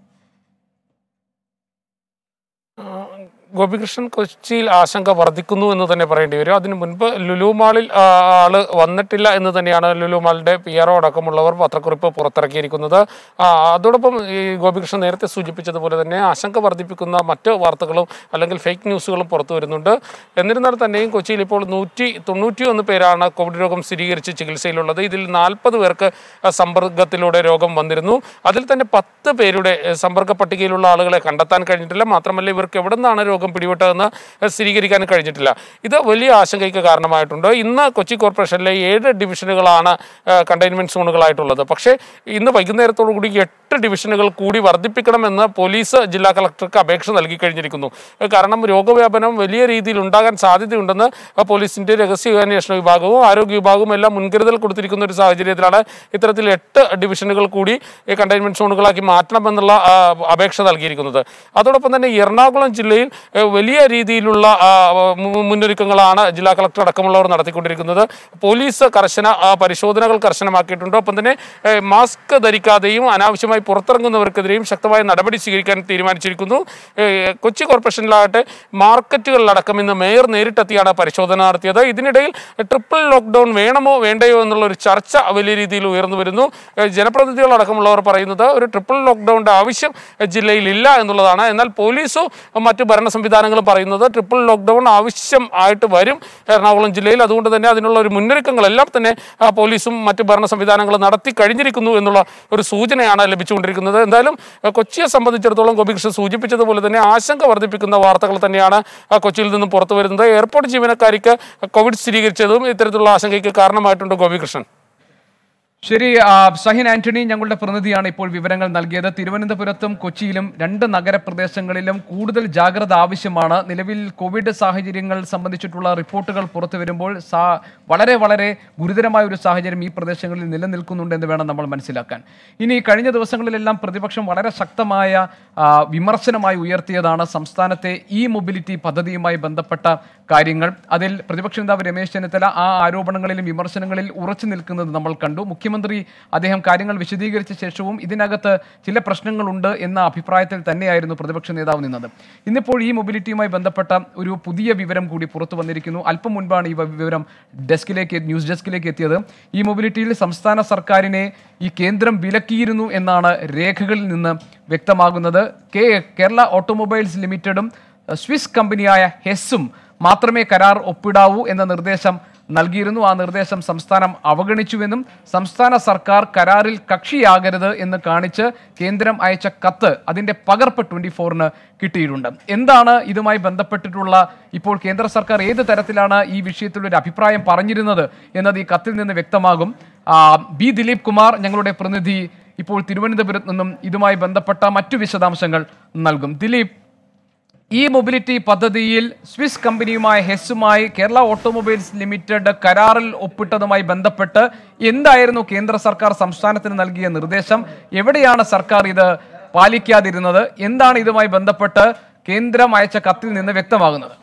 ഗോപികൃഷ്ണൻ കൊച്ചിയിൽ ആശങ്ക വർദ്ധിക്കുന്നു എന്ന് തന്നെ പറയേണ്ടി വരും അതിനു മുൻപ് ലുലു മാളിൽ ആ, ആള് വന്നിട്ടില്ല എന്ന് തന്നെയാണ് ലുലു മാളിന്റെ പി ആർ അടക്കമുള്ളവർ പത്രക്കുറിപ്പ് പുറത്തിറക്കിയിരിക്കുന്നത് ആ, അതോടൊപ്പം ഈ ഗോപികൃഷ്ണൻ നേരത്തെ സൂചിപ്പിച്ചതുപോലെ തന്നെ ആശങ്ക വർദ്ധിപ്പിക്കുന്ന മറ്റ് വാർത്തകളും അല്ലെങ്കിൽ ഫേക്ക് ന്യൂസുകളും പുറത്തു വരുന്നുണ്ട് എന്നിരുന്നാൽ തന്നെയും കൊച്ചിയിൽ ഇപ്പോൾ നൂറ്റി തൊണ്ണൂറ്റി ഒന്ന് പേരാണ് കോവിഡ് രോഗം സ്ഥിരീകരിച്ച് ചികിത്സയിലുള്ളത് ഇതിൽ നാൽപ്പത് പേർക്ക് സമ്പർക്കത്തിലൂടെ രോഗം വന്നിരുന്നു അതിൽ തന്നെ പത്ത് പേരുടെ ഏഹ്, സമ്പർക്ക പട്ടികയിലുള്ള ആളുകളെ കണ്ടെത്താൻ കഴിഞ്ഞിട്ടില്ല മാത്രമല്ല ഇവർക്ക് എവിടെ നിന്നാണ് രോഗം പിടിപെട്ടതെന്ന് സ്ഥിരീകരിക്കാൻ കഴിഞ്ഞിട്ടില്ല ഇത് വലിയ ആശങ്കയ്ക്ക് കാരണമായിട്ടുണ്ട് ഇന്ന് കൊച്ചി കോർപ്പറേഷനിലെ ഏഴ് ഡിവിഷനുകളാണ് കണ്ടെയ്ൻമെന്റ് സോണുകളായിട്ടുള്ളത് പക്ഷേ ഇന്ന് വൈകുന്നേരത്തോടു കൂടി എട്ട് ഡിവിഷനുകൾ കൂടി വർദ്ധിപ്പിക്കണമെന്ന് പോലീസ് ജില്ലാ കളക്ടർക്ക് അപേക്ഷ നൽകി കഴിഞ്ഞിരിക്കുന്നു ഏഹ്, കാരണം രോഗവ്യാപനം വലിയ രീതിയിൽ ഉണ്ടാകാൻ സാധ്യതയുണ്ടെന്ന് ഏഹ്, പോലീസിന്റെ രഹസ്യാന്വേഷണ വിഭാഗവും ആരോഗ്യ വിഭാഗവും എല്ലാം മുൻകരുതൽ കൊടുത്തിരിക്കുന്ന ഒരു സാഹചര്യത്തിലാണ് ഇത്തരത്തിൽ എട്ട് ഡിവിഷനുകൾ കൂടി ഈ കണ്ടെയ്ൻമെന്റ് സോണുകളാക്കി മാറ്റണമെന്നുള്ള ആ, അപേക്ഷ നൽകിയിരിക്കുന്നത് അതോടൊപ്പം തന്നെ എറണാകുളം ജില്ലയിൽ ഏഹ്, വലിയ രീതിയിലുള്ള ആ, മു- മുന്നൊരുക്കങ്ങളാണ് ജില്ലാ കളക്ടർ അടക്കമുള്ളവർ നടത്തിക്കൊണ്ടിരിക്കുന്നത് പോലീസ് കർശന ആ, പരിശോധനകൾ കർശനമാക്കിയിട്ടുണ്ട് ഒപ്പം തന്നെ ഏഹ്, മാസ്ക് ധരിക്കാതെയും അനാവശ്യമായി പുറത്തിറങ്ങുന്നവർക്കെതിരെയും ശക്തമായ നടപടി സ്വീകരിക്കാൻ തീരുമാനിച്ചിരിക്കുന്നു ഏഹ്, കൊച്ചി കോർപ്പറേഷനിലാകട്ടെ മാർക്കറ്റുകളിലടക്കം ഇന്ന് മേയർ നേരിട്ടെത്തിയാണ് പരിശോധന നടത്തിയത് ഇതിനിടയിൽ ട്രിപ്പിൾ ലോക്ക്ഡൌൺ വേണമോ വേണ്ടയോ എന്നുള്ള ഒരു ചർച്ച വലിയ രീതിയിൽ ഉയർന്നു വരുന്നു ഏഹ്, ജനപ്രതിനിധികളടക്കമുള്ളവർ പറയുന്നത് ഒരു ട്രിപ്പിൾ ലോക്ക്ഡൌണിന്റെ ആവശ്യം ജില്ലയിൽ ഇല്ല എന്നുള്ളതാണ് എന്നാൽ പോലീസോ മറ്റ് ഭരണ സംവിധാനങ്ങളും പറയുന്നത് ട്രിപ്പിൾ ലോക്ക്ഡൗൺ ആവശ്യം ആയിട്ട് വരും എറണാകുളം ജില്ലയിൽ അതുകൊണ്ട് തന്നെ അതിനുള്ള ഒരു മുന്നൊരുക്കങ്ങളെല്ലാം തന്നെ ആ, പോലീസും മറ്റ് ഭരണ സംവിധാനങ്ങളും നടത്തി കഴിഞ്ഞിരിക്കുന്നു എന്നുള്ള ഒരു സൂചനയാണ് ലഭിച്ചുകൊണ്ടിരിക്കുന്നത് എന്തായാലും ആ, കൊച്ചിയെ സംബന്ധിച്ചിടത്തോളം ഗോപികൃഷ്ണൻ സൂചിപ്പിച്ചതുപോലെ തന്നെ ആശങ്ക വർദ്ധിപ്പിക്കുന്ന വാർത്തകൾ തന്നെയാണ് ആ, കൊച്ചിയിൽ നിന്നും പുറത്തു വരുന്നത് എയർപോർട്ട് ജീവനക്കാരിക്ക് കോവിഡ് സ്ഥിരീകരിച്ചതും ഇത്തരത്തിലുള്ള ആശങ്കയ്ക്ക് കാരണമായിട്ടുണ്ട് ഗോപികൃഷ്ണൻ ശരി ആ, ഷഹിൻ ആന്റണി ഞങ്ങളുടെ പ്രതിനിധിയാണ് ഇപ്പോൾ വിവരങ്ങൾ നൽകിയത് തിരുവനന്തപുരത്തും കൊച്ചിയിലും രണ്ട് നഗരപ്രദേശങ്ങളിലും കൂടുതൽ ജാഗ്രത ആവശ്യമാണ് നിലവിൽ കോവിഡ് സാഹചര്യങ്ങൾ സംബന്ധിച്ചിട്ടുള്ള റിപ്പോർട്ടുകൾ പുറത്തു വരുമ്പോൾ സാ- വളരെ വളരെ ഗുരുതരമായ ഒരു സാഹചര്യം ഈ പ്രദേശങ്ങളിൽ നിലനിൽക്കുന്നുണ്ടെന്ന് വേണം നമ്മൾ മനസ്സിലാക്കാൻ ഇനി കഴിഞ്ഞ ദിവസങ്ങളിലെല്ലാം പ്രതിപക്ഷം വളരെ ശക്തമായ ആ, വിമർശനമായി ഉയർത്തിയതാണ് സംസ്ഥാനത്തെ ഇ മൊബിലിറ്റി പദ്ധതിയുമായി ബന്ധപ്പെട്ട കാര്യങ്ങൾ അതിൽ പ്രതിപക്ഷ നേതാവ് രമേശ് ചെന്നിത്തല ആ ആരോപണങ്ങളിലും വിമർശനങ്ങളിൽ ഉറച്ചു നിൽക്കുന്നത് നമ്മൾ കണ്ടു മുഖ്യമന്ത്രി അദ്ദേഹം കാര്യങ്ങൾ വിശദീകരിച്ച ശേഷവും ഇതിനകത്ത് ചില പ്രശ്നങ്ങളുണ്ട് എന്ന അഭിപ്രായത്തിൽ തന്നെയായിരുന്നു പ്രതിപക്ഷ നേതാവ് നിന്നത് ഇന്നിപ്പോൾ ഈ മൊബിലിറ്റിയുമായി ബന്ധപ്പെട്ട ഒരു പുതിയ വിവരം കൂടി പുറത്തു വന്നിരിക്കുന്നു അല്പം മുൻപാണ് ഈ വിവരം ഡെസ്കിലേക്ക് ന്യൂസ് ഡെസ്കിലേക്ക് എത്തിയത് ഈ മൊബിലിറ്റിയിൽ സംസ്ഥാന സർക്കാരിനെ ഈ കേന്ദ്രം വിലക്കിയിരുന്നു എന്നാണ് രേഖകളിൽ നിന്ന് വ്യക്തമാകുന്നത് കെ കേരള ഓട്ടോമൊബൈൽസ് ലിമിറ്റഡും സ്വിസ് കമ്പനിയായ ഹെസ്സും മാത്രമേ കരാർ ഒപ്പിടാവൂ എന്ന നിർദ്ദേശം നൽകിയിരുന്നു ആ നിർദ്ദേശം സംസ്ഥാനം അവഗണിച്ചുവെന്നും സംസ്ഥാന സർക്കാർ കരാറിൽ കക്ഷിയാകരുത് എന്ന് കാണിച്ച് കേന്ദ്രം അയച്ച കത്ത് അതിന്റെ പകർപ്പ് ട്വന്റി ഫോറിന് കിട്ടിയിട്ടുണ്ട് എന്താണ് ഇതുമായി ബന്ധപ്പെട്ടിട്ടുള്ള ഇപ്പോൾ കേന്ദ്ര സർക്കാർ ഏത് തരത്തിലാണ് ഈ വിഷയത്തിൽ ഒരു അഭിപ്രായം പറഞ്ഞിരുന്നത് എന്നത് ഈ കത്തിൽ നിന്ന് വ്യക്തമാകും ആ, ബി ദിലീപ് കുമാർ ഞങ്ങളുടെ പ്രതിനിധി ഇപ്പോൾ തിരുവനന്തപുരത്ത് നിന്നും ഇതുമായി ബന്ധപ്പെട്ട മറ്റു വിശദാംശങ്ങൾ നൽകും ദിലീപ് ഈ മൊബിലിറ്റി പദ്ധതിയിൽ സ്വിസ് കമ്പനിയുമായ ഹെസ്സുമായി കേരള ഓട്ടോമൊബൈൽസ് ലിമിറ്റഡ് കരാറിൽ ഒപ്പിട്ടതുമായി ബന്ധപ്പെട്ട് എന്തായിരുന്നു കേന്ദ്ര സർക്കാർ സംസ്ഥാനത്തിന് നൽകിയ നിർദ്ദേശം എവിടെയാണ് സർക്കാർ ഇത് പാലിക്കാതിരുന്നത് എന്താണ് ഇതുമായി ബന്ധപ്പെട്ട് കേന്ദ്രം അയച്ച കത്തിൽ നിന്ന് വ്യക്തമാകുന്നത്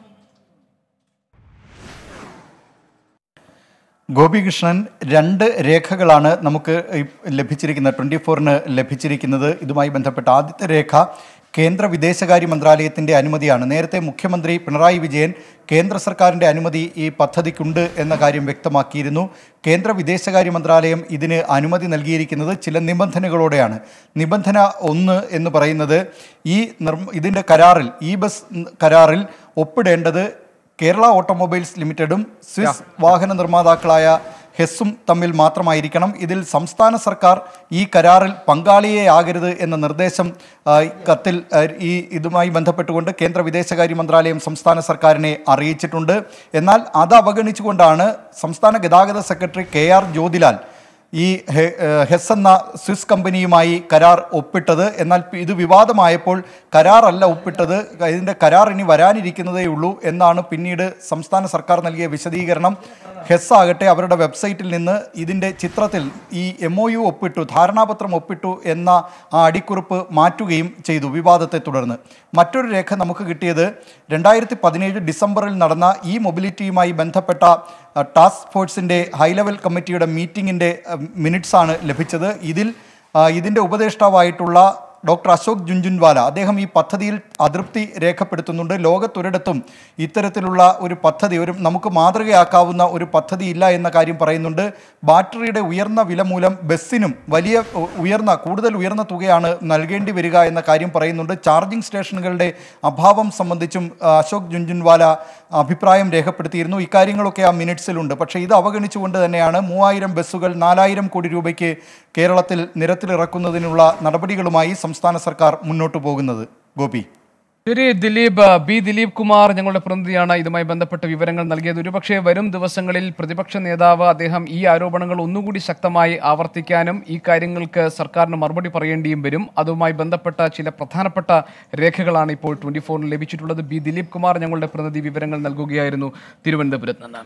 ഗോപികൃഷ്ണൻ രണ്ട് രേഖകളാണ് നമുക്ക് ഈ ലഭിച്ചിരിക്കുന്നത് ട്വൻറ്റി ഫോറിന് ലഭിച്ചിരിക്കുന്നത് ഇതുമായി ബന്ധപ്പെട്ട ആദ്യത്തെ രേഖ കേന്ദ്ര വിദേശകാര്യ മന്ത്രാലയത്തിൻ്റെ അനുമതിയാണ് നേരത്തെ മുഖ്യമന്ത്രി പിണറായി വിജയൻ കേന്ദ്ര സർക്കാരിൻ്റെ അനുമതി ഈ പദ്ധതിക്കുണ്ട് എന്ന കാര്യം വ്യക്തമാക്കിയിരുന്നു കേന്ദ്ര വിദേശകാര്യ മന്ത്രാലയം ഇതിന് അനുമതി നൽകിയിരിക്കുന്നത് ചില നിബന്ധനകളോടെയാണ് നിബന്ധന ഒന്ന് എന്ന് പറയുന്നത് ഈ നിർമ്മ ഇതിൻ്റെ കരാറിൽ ഈ ബസ് കരാറിൽ ഒപ്പിടേണ്ടത് കേരള ഓട്ടോമൊബൈൽസ് ലിമിറ്റഡും സ്വിസ് വാഹന നിർമ്മാതാക്കളായ ഹെസ്സും തമ്മിൽ മാത്രമായിരിക്കണം ഇതിൽ സംസ്ഥാന സർക്കാർ ഈ കരാറിൽ പങ്കാളിയെ ആകരുത് എന്ന നിർദ്ദേശം ആ, കത്തിൽ ആ, ഈ ഇതുമായി ബന്ധപ്പെട്ടുകൊണ്ട് കേന്ദ്ര വിദേശകാര്യ മന്ത്രാലയം സംസ്ഥാന സർക്കാരിനെ അറിയിച്ചിട്ടുണ്ട് എന്നാൽ അത് അവഗണിച്ചുകൊണ്ടാണ് സംസ്ഥാന ഗതാഗത സെക്രട്ടറി കെ ആർ ജ്യോതിലാൽ ഈ ഹെ- ഏഹ് ഹെസ് എന്ന സ്വിസ് കമ്പനിയുമായി കരാർ ഒപ്പിട്ടത് എന്നാൽ പി- ഇത് വിവാദമായപ്പോൾ കരാറല്ല ഒപ്പിട്ടത് ഇതിൻ്റെ കരാർ ഇനി വരാനിരിക്കുന്നതേ ഉള്ളൂ എന്നാണ് പിന്നീട് സംസ്ഥാന സർക്കാർ നൽകിയ വിശദീകരണം ഹെസ് ആകട്ടെ അവരുടെ വെബ്സൈറ്റിൽ നിന്ന് ഇതിൻ്റെ ചിത്രത്തിൽ ഈ എം ഒ യു ഒപ്പിട്ടു ധാരണാപത്രം ഒപ്പിട്ടു എന്ന ആ അടിക്കുറിപ്പ് മാറ്റുകയും ചെയ്തു വിവാദത്തെ തുടർന്ന് മറ്റൊരു രേഖ നമുക്ക് കിട്ടിയത് രണ്ടായിരത്തി പതിനേഴ് ഡിസംബറിൽ നടന്ന ഈ മൊബിലിറ്റിയുമായി ബന്ധപ്പെട്ട അഹ്, ടാസ്ക് ഫോഴ്സിൻ്റെ ഹൈ ലെവൽ കമ്മിറ്റിയുടെ മീറ്റിങ്ങിൻ്റെ മിനിറ്റ്സ് ആണ് ലഭിച്ചത് ഇതിൽ ആ, ഇതിൻ്റെ ഉപദേഷ്ടാവായിട്ടുള്ള ഡോക്ടർ അശോക് ജുൻജുൻവാല അദ്ദേഹം ഈ പദ്ധതിയിൽ അതൃപ്തി രേഖപ്പെടുത്തുന്നുണ്ട് ലോകത്തൊരിടത്തും ഇത്തരത്തിലുള്ള ഒരു പദ്ധതി ഒരു നമുക്ക് മാതൃകയാക്കാവുന്ന ഒരു പദ്ധതി ഇല്ല എന്ന കാര്യം പറയുന്നുണ്ട് ബാറ്ററിയുടെ ഉയർന്ന വില മൂലം ബസ്സിനും വലിയ ഉ- ഉയർന്ന കൂടുതൽ ഉയർന്ന തുകയാണ് നൽകേണ്ടി വരിക എന്ന കാര്യം പറയുന്നുണ്ട് ചാർജിംഗ് സ്റ്റേഷനുകളുടെ അഭാവം സംബന്ധിച്ചും ആ, അശോക് ജുൻജുൻവാല അഭിപ്രായം രേഖപ്പെടുത്തിയിരുന്നു ഇക്കാര്യങ്ങളൊക്കെ ആ മിനിറ്റ്സിലുണ്ട് പക്ഷേ ഇത് അവഗണിച്ചുകൊണ്ട് തന്നെയാണ് മൂവായിരം ബസ്സുകൾ നാലായിരം കോടി രൂപയ്ക്ക് കേരളത്തിൽ നിരത്തിലിറക്കുന്നതിനുള്ള നടപടികളുമായി സംസ്ഥാന സർക്കാർ മുന്നോട്ട് പോകുന്നത് ഗോപി ശരി ദിലീപ് ബി ദിലീപ് കുമാർ ഞങ്ങളുടെ പ്രതിനിധിയാണ് ഇതുമായി ബന്ധപ്പെട്ട വിവരങ്ങൾ നൽകിയത് ഒരുപക്ഷെ വരും ദിവസങ്ങളിൽ പ്രതിപക്ഷ നേതാവ് അദ്ദേഹം ഈ ആരോപണങ്ങൾ ഒന്നുകൂടി ശക്തമായി ആവർത്തിക്കാനും ഈ കാര്യങ്ങൾക്ക് സർക്കാരിന് മറുപടി പറയേണ്ടിയും വരും അതുമായി ബന്ധപ്പെട്ട ചില പ്രധാനപ്പെട്ട രേഖകളാണ് ഇപ്പോൾ ട്വന്റി ഫോറിന് ലഭിച്ചിട്ടുള്ളത് ബി ദിലീപ് കുമാർ ഞങ്ങളുടെ പ്രതിനിധി വിവരങ്ങൾ നൽകുകയായിരുന്നു തിരുവനന്തപുരത്ത് നിന്ന്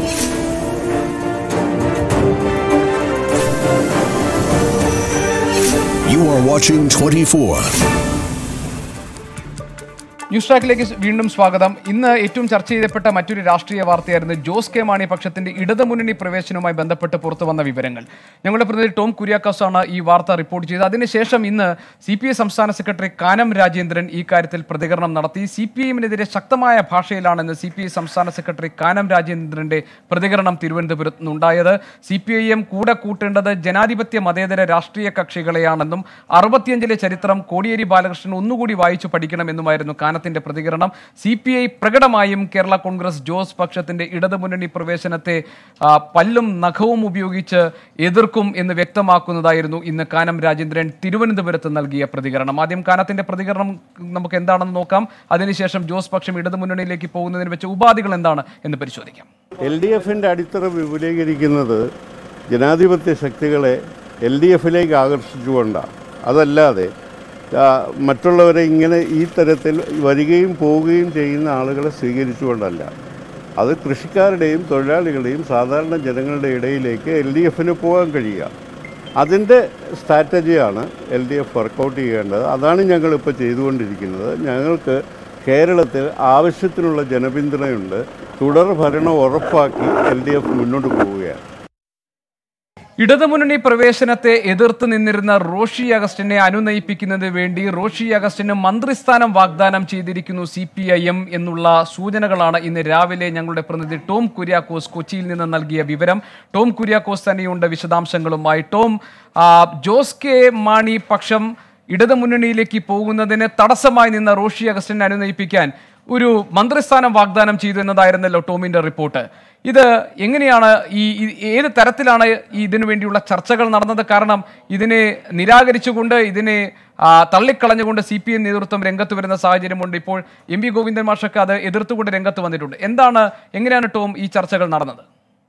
You are watching 24. ന്യൂസ് ട്രാക്കിലേക്ക് വീണ്ടും സ്വാഗതം ഇന്ന് ഏറ്റവും ചർച്ച ചെയ്യപ്പെട്ട മറ്റൊരു രാഷ്ട്രീയ വാർത്തയായിരുന്നു ജോസ് കെ മാണി പക്ഷത്തിന്റെ ഇടതുമുന്നണി പ്രവേശനവുമായി ബന്ധപ്പെട്ട് പുറത്തു വന്ന വിവരങ്ങൾ ഞങ്ങളുടെ പ്രതിനിധി ടോം കുര്യാക്കോസ് ആണ് ഈ വാർത്ത റിപ്പോർട്ട് ചെയ്തത് അതിനുശേഷം ഇന്ന് സി പി ഐ സംസ്ഥാന സെക്രട്ടറി കാനം രാജേന്ദ്രൻ ഈ കാര്യത്തിൽ പ്രതികരണം നടത്തി സി പി ഐഎമ്മിനെതിരെ ശക്തമായ ഭാഷയിലാണെന്ന് സി പി ഐ സംസ്ഥാന സെക്രട്ടറി കാനം രാജേന്ദ്രന്റെ പ്രതികരണം തിരുവനന്തപുരത്ത് നിന്നുണ്ടായത് സി പി ഐ എം കൂടെ കൂട്ടേണ്ടത് ജനാധിപത്യ മതേതര രാഷ്ട്രീയ കക്ഷികളെയാണെന്നും അറുപത്തിയഞ്ചിലെ ചരിത്രം കോടിയേരി ബാലകൃഷ്ണൻ ഒന്നുകൂടി വായിച്ചു പഠിക്കണമെന്നുമായിരുന്നു കാനം കാനത്തിന്റെ പ്രതികരണം സി പി ഐ പ്രകടമായും കേരള കോൺഗ്രസ് ജോസ് പക്ഷത്തിന്റെ ഇടതുമുന്നണി പ്രവേശനത്തെ ആ, പല്ലും നഖവും ഉപയോഗിച്ച് എതിർക്കും എന്ന് വ്യക്തമാക്കുന്നതായിരുന്നു ഇന്ന് കാനം രാജേന്ദ്രൻ തിരുവനന്തപുരത്ത് നൽകിയ പ്രതികരണം ആദ്യം കാനത്തിന്റെ പ്രതികരണം നമുക്ക് എന്താണെന്ന് നോക്കാം അതിനുശേഷം ജോസ് പക്ഷം ഇടതുമുന്നണിയിലേക്ക് പോകുന്നതിന് വെച്ച ഉപാധികൾ എന്താണ് എന്ന് പരിശോധിക്കാം എൽ ഡി എഫിൻ്റെ അടിത്തറ വിപുലീകരിക്കുന്നത് ജനാധിപത്യ ശക്തികളെ എൽ ഡി എഫിലേക്ക് ആകർഷിച്ചുകൊണ്ടാണ് അതല്ലാതെ ആ, മറ്റുള്ളവരെ ഇങ്ങനെ ഈ തരത്തിൽ വരികയും പോവുകയും ചെയ്യുന്ന ആളുകളെ സ്വീകരിച്ചുകൊണ്ടല്ല അത് കൃഷിക്കാരുടെയും തൊഴിലാളികളുടെയും സാധാരണ ജനങ്ങളുടെ ഇടയിലേക്ക് എൽ ഡി എഫിന് പോകാൻ കഴിയുക അതിൻ്റെ സ്ട്രാറ്റജിയാണ് എൽ ഡി എഫ് വർക്കൗട്ട് ചെയ്യേണ്ടത് അതാണ് ഞങ്ങളിപ്പോൾ ചെയ്തുകൊണ്ടിരിക്കുന്നത് ഞങ്ങൾക്ക് കേരളത്തിൽ ആവശ്യത്തിനുള്ള ജനപിന്തുണയുണ്ട് തുടർ ഭരണം ഉറപ്പാക്കി എൽ ഡി എഫ് മുന്നോട്ട് പോവുകയാണ് ഇടതുമുന്നണി പ്രവേശനത്തെ എതിർത്ത് നിന്നിരുന്ന റോഷി അഗസ്റ്റിനെ അനുനയിപ്പിക്കുന്നതിന് വേണ്ടി റോഷി അഗസ്റ്റിന് മന്ത്രിസ്ഥാനം വാഗ്ദാനം ചെയ്തിരിക്കുന്നു സി പി ഐ എം എന്നുള്ള സൂചനകളാണ് ഇന്ന് രാവിലെ ഞങ്ങളുടെ പ്രതിനിധി ടോം കുര്യാക്കോസ് കൊച്ചിയിൽ നിന്ന് നൽകിയ വിവരം ടോം കുര്യാക്കോസ് തന്നെയുണ്ട് വിശദാംശങ്ങളുമായി ടോം ആ, ജോസ് കെ മാണി പക്ഷം ഇടതുമുന്നണിയിലേക്ക് പോകുന്നതിന് തടസ്സമായി നിന്ന റോഷി അഗസ്റ്റിനെ അനുനയിപ്പിക്കാൻ ഒരു മന്ത്രിസ്ഥാനം വാഗ്ദാനം ചെയ്തു എന്നതായിരുന്നല്ലോ ടോമിന്റെ റിപ്പോർട്ട് ഇത് എങ്ങനെയാണ് ഈ ഈ- ഏത് തരത്തിലാണ് ഈ ഇതിനു വേണ്ടിയുള്ള ചർച്ചകൾ നടന്നത് കാരണം ഇതിനെ നിരാകരിച്ചുകൊണ്ട് ഇതിനെ ആ, തള്ളിക്കളഞ്ഞുകൊണ്ട് സി പി എം നേതൃത്വം രംഗത്ത് വരുന്ന സാഹചര്യമുണ്ട് ഇപ്പോൾ എം വി ഗോവിന്ദൻ മാഷൊക്കെ അത് എതിർത്തുകൊണ്ട് രംഗത്ത് വന്നിട്ടുണ്ട് എന്താണ് എങ്ങനെയാണ് ടോം ഈ ചർച്ചകൾ നടന്നത്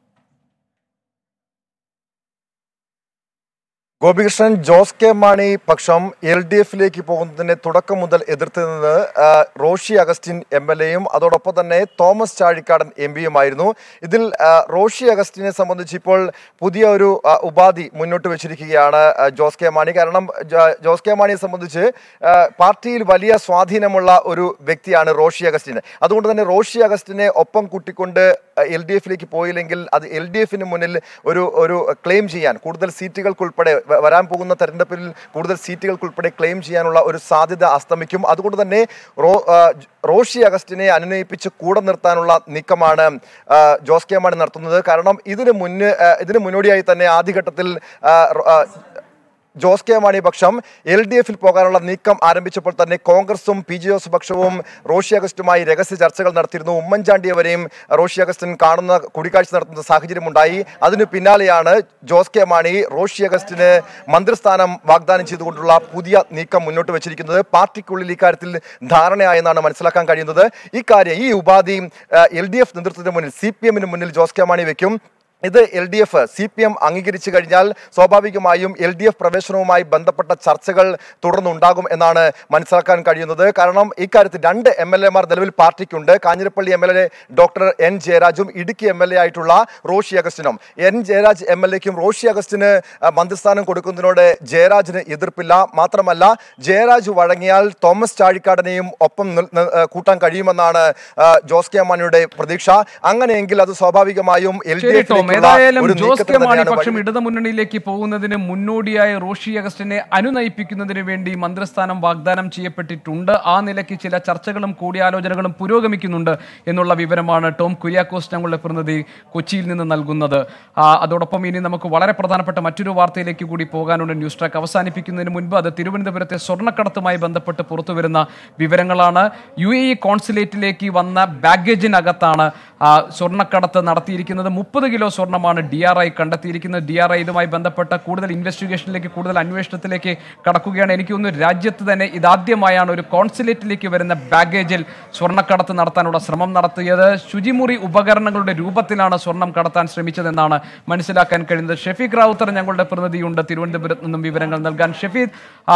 ഗോപികൃഷ്ണൻ ജോസ് കെ മാണി പക്ഷം എൽ ഡി എഫിലേക്ക് പോകുന്നതിനെ തുടക്കം മുതൽ എതിർത്തിരുന്നത് ആ, റോഷി അഗസ്റ്റിൻ എം എൽ എയും അതോടൊപ്പം തന്നെ തോമസ് ചാഴിക്കാടൻ എം പിയുമായിരുന്നു ഇതിൽ ആ, റോഷി അഗസ്റ്റിനെ സംബന്ധിച്ച് ഇപ്പോൾ പുതിയ ഒരു ആ, ഉപാധി മുന്നോട്ട് വെച്ചിരിക്കുകയാണ് ആ, ജോസ് കെ മാണി കാരണം ജ- ജോസ് കെ മാണിയെ സംബന്ധിച്ച് ആ, പാർട്ടിയിൽ വലിയ സ്വാധീനമുള്ള ഒരു വ്യക്തിയാണ് റോഷി അഗസ്റ്റിൻ അതുകൊണ്ട് തന്നെ റോഷി അഗസ്റ്റിനെ ഒപ്പം കൂട്ടിക്കൊണ്ട് എൽ ഡി എഫിലേക്ക് പോയില്ലെങ്കിൽ അത് എൽ ഡി എഫിന് മുന്നിൽ ഒരു ഒരു ക്ലെയിം ചെയ്യാൻ കൂടുതൽ സീറ്റുകൾക്കുൾപ്പെടെ വ- വരാൻ പോകുന്ന തെരഞ്ഞെടുപ്പിൽ കൂടുതൽ സീറ്റുകൾക്കുൾപ്പെടെ ക്ലെയിം ചെയ്യാനുള്ള ഒരു സാധ്യത അസ്തമിക്കും അതുകൊണ്ട് തന്നെ റോ ആ, ജ്- റോഷി അഗസ്റ്റിനെ അനുനയിപ്പിച്ച് കൂടെ നിർത്താനുള്ള നീക്കമാണ് ആ, ജോസ് കെ മാണി നടത്തുന്നത് കാരണം ഇതിന് മുന്നേ ആ, ഇതിന് മുന്നോടിയായി തന്നെ ആദ്യഘട്ടത്തിൽ ആ, റോ- ആ, ജോസ് കെ മാണി പക്ഷം എൽ ഡി എഫിൽ പോകാനുള്ള നീക്കം ആരംഭിച്ചപ്പോൾ തന്നെ കോൺഗ്രസും പി ജെ ജോസ് പക്ഷവും റോഷി അഗസ്റ്റുമായി രഹസ്യ ചർച്ചകൾ നടത്തിയിരുന്നു ഉമ്മൻചാണ്ടിയെ വരെയും റോഷി അഗസ്റ്റിൻ കാണുന്ന കൂടിക്കാഴ്ച നടത്തുന്ന സാഹചര്യമുണ്ടായി അതിനു പിന്നാലെയാണ് ജോസ് കെ മാണി റോഷി അഗസ്റ്റിന് മന്ത്രിസ്ഥാനം വാഗ്ദാനം ചെയ്തുകൊണ്ടുള്ള പുതിയ നീക്കം മുന്നോട്ട് വെച്ചിരിക്കുന്നത് പാർട്ടിക്കുള്ളിൽ ഇക്കാര്യത്തിൽ ധാരണയായെന്നാണ് മനസ്സിലാക്കാൻ കഴിയുന്നത് ഇക്കാര്യം ഈ ഉപാധി എൽ ഡി എഫ് നേതൃത്വത്തിന് മുന്നിൽ സി പി എമ്മിന് മുന്നിൽ ജോസ് കെ മാണി വെക്കും ഇത് L D F C P M അംഗീകരിച്ചു കഴിഞ്ഞാൽ സ്വാഭാവികമായും എൽ ഡി എഫ് പ്രവേശനവുമായി ബന്ധപ്പെട്ട ചർച്ചകൾ തുടർന്നുണ്ടാകും എന്നാണ് മനസ്സിലാക്കാൻ കഴിയുന്നത് കാരണം ഇക്കാര്യത്തിൽ രണ്ട് എം എൽ എമാർ നിലവിൽ പാർട്ടിക്കുണ്ട് Kanjirappally M L A doctor N ജയരാജും ഇടുക്കി എം എൽ എ ആയിട്ടുള്ള റോഷി അഗസ്റ്റിനും എൻ ജയരാജ് എം എൽ എക്കും റോഷി അഗസ്റ്റിന് ആ, മന്ത്രിസ്ഥാനം കൊടുക്കുന്നതിനോട് ജയരാജിന് എതിർപ്പില്ല മാത്രമല്ല ജയരാജ് വഴങ്ങിയാൽ തോമസ് ചാഴിക്കാടനെയും ഒപ്പം നിൽ- നി- ആ, കൂട്ടാൻ കഴിയുമെന്നാണ് ആ, ജോസ് കെ മാണിയുടെ പ്രതീക്ഷ അങ്ങനെയെങ്കിൽ അത് സ്വാഭാവികമായും എൽ ഡി ശരി ടോം ഏതായാലും ഒരു ജോസ് കെ നീക്കത്തിന് മാണി തന്നെയാണ് പക്ഷം വഴി- ഇടതുമുന്നണിയിലേക്ക് പോകുന്നതിന് മുന്നോടിയായ റോഷി അഗസ്റ്റിനെ അനുനയിപ്പിക്കുന്നതിന് വേണ്ടി മന്ത്രിസ്ഥാനം വാഗ്ദാനം ചെയ്യപ്പെട്ടിട്ടുണ്ട് ആ നിലയ്ക്ക് ചില ചർച്ചകളും കൂടിയാലോചനകളും പുരോഗമിക്കുന്നുണ്ട് എന്നുള്ള വിവരമാണ് ടോം കുര്യാക്കോസ് ഞങ്ങളുടെ പ്രതിനിധി കൊച്ചിയിൽ നിന്ന് നൽകുന്നത് ആ, അതോടൊപ്പം ഇനി നമുക്ക് വളരെ പ്രധാനപ്പെട്ട മറ്റൊരു വാർത്തയിലേക്ക് കൂടി പോകാനുണ്ട് ന്യൂസ് ട്രാക്ക് അവസാനിപ്പിക്കുന്നതിന് മുൻപ് അത് തിരുവനന്തപുരത്തെ സ്വർണ്ണക്കടത്തുമായി ബന്ധപ്പെട്ട് പുറത്തുവരുന്ന വിവരങ്ങളാണ് യു എ ഇ കോൺസുലേറ്റിലേക്ക് വന്ന ബാഗേജിനകത്താണ് ആ, സ്വർണ്ണക്കടത്ത് നടത്തിയിരിക്കുന്നത് മുപ്പത് കിലോ സ്വർണ്ണമാണ് ഡി ആർ ഐ കണ്ടെത്തിയിരിക്കുന്നത് ഡി ആർ ഐ ഇതുമായി ബന്ധപ്പെട്ട കൂടുതൽ ഇൻവെസ്റ്റിഗേഷനിലേക്ക് കൂടുതൽ അന്വേഷണത്തിലേക്ക് കടക്കുകയാണ് എനിക്ക് തോന്നുന്നു രാജ്യത്ത് തന്നെ ഇതാദ്യമായാണ് ഒരു കോൺസുലേറ്റിലേക്ക് വരുന്ന ബാഗേജിൽ സ്വർണ്ണക്കടത്ത് നടത്താനുള്ള ശ്രമം നടത്തിയത് ശുചിമുറി ഉപകരണങ്ങളുടെ രൂപത്തിലാണ് സ്വർണം കടത്താൻ ശ്രമിച്ചതെന്നാണ് മനസ്സിലാക്കാൻ കഴിയുന്നത് ഷെഫീഖ് റാവുത്തർ ഞങ്ങളുടെ പ്രതിനിധിയുണ്ട് തിരുവനന്തപുരത്ത് നിന്നും വിവരങ്ങൾ നൽകാൻ ഷെഫീദ്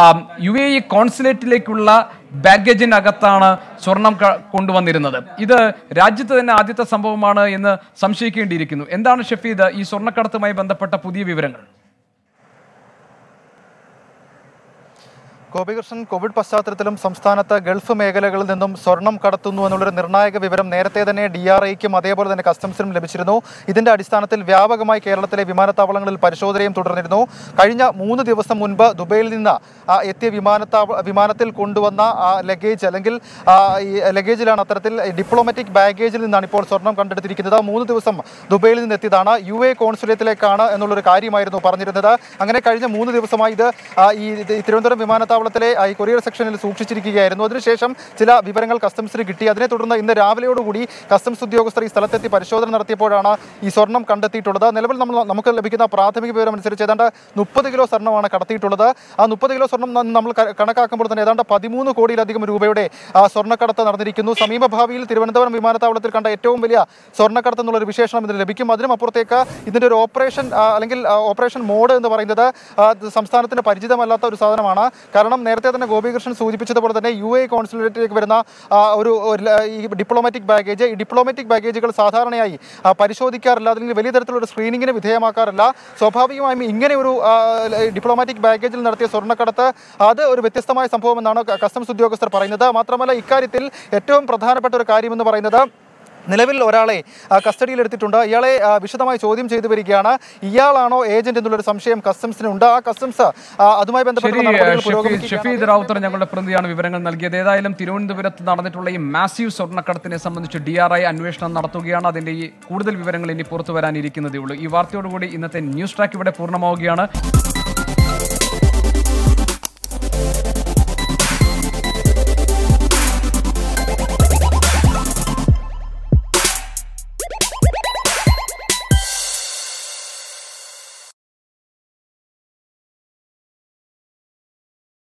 യു എ ഇ കോൺസുലേറ്റിലേക്കുള്ള ബാഗേജിനകത്താണ് സ്വർണം ക- കൊണ്ടുവന്നിരുന്നത് ഇത് രാജ്യത്ത് തന്നെ ആദ്യത്തെ സംഭവമാണ് എന്ന് സംശയിക്കേണ്ടിയിരിക്കുന്നു എന്താണ് ഷഫീദ് ഈ സ്വർണ്ണക്കടത്തുമായി ബന്ധപ്പെട്ട പുതിയ വിവരങ്ങൾ ഗോപികൃഷ്ണൻ കോവിഡ് പശ്ചാത്തലത്തിലും സംസ്ഥാനത്ത് ഗൾഫ് മേഖലകളിൽ നിന്നും സ്വർണം കടത്തുന്നു എന്നുള്ളൊരു നിർണായക വിവരം നേരത്തെ തന്നെ ഡി ആർ ഐക്കും അതേപോലെ തന്നെ കസ്റ്റംസിനും ലഭിച്ചിരുന്നു ഇതിന്റെ അടിസ്ഥാനത്തിൽ വ്യാപകമായി കേരളത്തിലെ വിമാനത്താവളങ്ങളിൽ പരിശോധനയും തുടർന്നിരുന്നു കഴിഞ്ഞ മൂന്ന് ദിവസം മുൻപ് ദുബൈയിൽ നിന്ന് ആ, എത്തിയ വിമാനത്താവ വിമാനത്തിൽ കൊണ്ടുവന്ന ആ ലഗേജ് അല്ലെങ്കിൽ ആ, ഈ ലഗേജിലാണ് അത്തരത്തിൽ ഡിപ്ലോമാറ്റിക് ബാഗേജിൽ നിന്നാണ് ഇപ്പോൾ സ്വർണം കണ്ടെടുത്തിരിക്കുന്നത് മൂന്ന് ദിവസം ദുബൈയിൽ നിന്ന് എത്തിയതാണ് യു എ കോൺസുലേറ്റിലേക്കാണ് എന്നുള്ളൊരു കാര്യമായിരുന്നു പറഞ്ഞിരുന്നത് അങ്ങനെ കഴിഞ്ഞ മൂന്ന് ദിവസമായി ഇത് ആ, ഈ ഇത് ഈ തിരുവനന്തപുരം വിമാനത്താവളം വിമാനത്താവളത്തിലെ ആ, ഈ കൊറിയർ സെക്ഷനിൽ സൂക്ഷിച്ചിരിക്കുകയായിരുന്നു അതിനുശേഷം ചില വിവരങ്ങൾ കസ്റ്റംസിന് കിട്ടി അതിനെ തുടർന്ന് ഇന്ന് രാവിലെയോടുകൂടി കസ്റ്റംസ് ഉദ്യോഗസ്ഥർ ഈ സ്ഥലത്തെത്തി പരിശോധന നടത്തിയപ്പോഴാണ് ഈ സ്വർണം കണ്ടെത്തിയിട്ടുള്ളത് നിലവിൽ നമ്മൾ നമുക്ക് ലഭിക്കുന്ന പ്രാഥമിക വിവരം അനുസരിച്ച് ഏതാണ്ട് മുപ്പത് കിലോ സ്വർണ്ണമാണ് കടത്തിയിട്ടുള്ളത് ആ മുപ്പത് കിലോ സ്വർണം ന- നമ്മൾ ക- കണക്കാക്കുമ്പോൾ തന്നെ ഏതാണ്ട് പതിമൂന്ന് കോടിയിലധികം രൂപയുടെ ആ, സ്വർണ്ണക്കടത്ത് നടന്നിരിക്കുന്നു സമീപ ഭാവിയിൽ തിരുവനന്തപുരം വിമാനത്താവളത്തിൽ കണ്ട ഏറ്റവും വലിയ സ്വർണ്ണക്കടത്ത് എന്നുള്ളൊരു വിശേഷണം ഇതിന് ലഭിക്കും അതിനും അപ്പുറത്തേക്ക് ഇതിൻ്റെ ഒരു ഓപ്പറേഷൻ ആ, അല്ലെങ്കിൽ ആ, ഓപ്പറേഷൻ മോഡ് എന്ന് പറയുന്നത് ആ, ഇത് സംസ്ഥാനത്തിന് പരിചിതമല്ലാത്ത ഒരു സാധനമാണ് കാരണം നേരത്തെ തന്നെ ഗോപികൃഷ്ണൻ സൂചിപ്പിച്ചതുപോലെ തന്നെ യു എ കോൺസുലേറ്റിലേക്ക് വരുന്ന ആ, ഒരു ഒരു ല- ഈ ഡിപ്ലോമാറ്റിക് ബാഗേജ് ഈ ഡിപ്ലോമാറ്റിക് ബാഗേജുകൾ സാധാരണയായി ആ, പരിശോധിക്കാറില്ല അല്ലെങ്കിൽ വലിയ തരത്തിലുള്ള സ്ക്രീനിങ്ങിന് വിധേയമാക്കാറില്ല സ്വാഭാവികമായും ഇങ്ങനെ ഒരു ആ, ഡിപ്ലോമാറ്റിക് ബാഗേജിൽ നടത്തിയ സ്വർണ്ണക്കടത്ത് അത് ഒരു വ്യത്യസ്തമായ സംഭവമെന്നാണ് ക- കസ്റ്റംസ് ഉദ്യോഗസ്ഥർ പറയുന്നത് മാത്രമല്ല ഇക്കാര്യത്തിൽ ഏറ്റവും പ്രധാനപ്പെട്ട ഒരു കാര്യമെന്ന് പറയുന്നത് നിലവിൽ ഒരാളെ ആ, കസ്റ്റഡിയിൽ എടുത്തിട്ടുണ്ട് ഇയാളെ ആ, വിശദമായി ചോദ്യം ചെയ്തു വരികയാണ് ഇയാളാണോ ഏജന്റ് എന്നുള്ളൊരു സംശയം കസ്റ്റംസിനുണ്ട് ആ കസ്റ്റംസ് ആ, അതുമായി ബന്ധപ്പെട്ട ശരി നടപടികൾ ഷഫീദ് പുരോഗമിക്കുകയാണ്. ഷഫീദ് റാവുത്തർ ഞങ്ങളുടെ പ്രതിയാണ് വിവരങ്ങൾ നൽകിയത് ഏതായാലും തിരുവനന്തപുരത്ത് നടന്നിട്ടുള്ള ഈ മാസീവ് സ്വർണ്ണക്കടത്തിനെ സംബന്ധിച്ച് ഡി ആർ ഐ അന്വേഷണം നടത്തുകയാണ് അതിന്റെ ഈ കൂടുതൽ വിവരങ്ങൾ ഇനി പുറത്തു വരാനിരിക്കുന്നതേ ഉള്ളൂ ഈ വാർത്തയോടുകൂടി ഇന്നത്തെ ന്യൂസ് ട്രാക്ക് ഇവിടെ പൂർണ്ണമാവുകയാണ്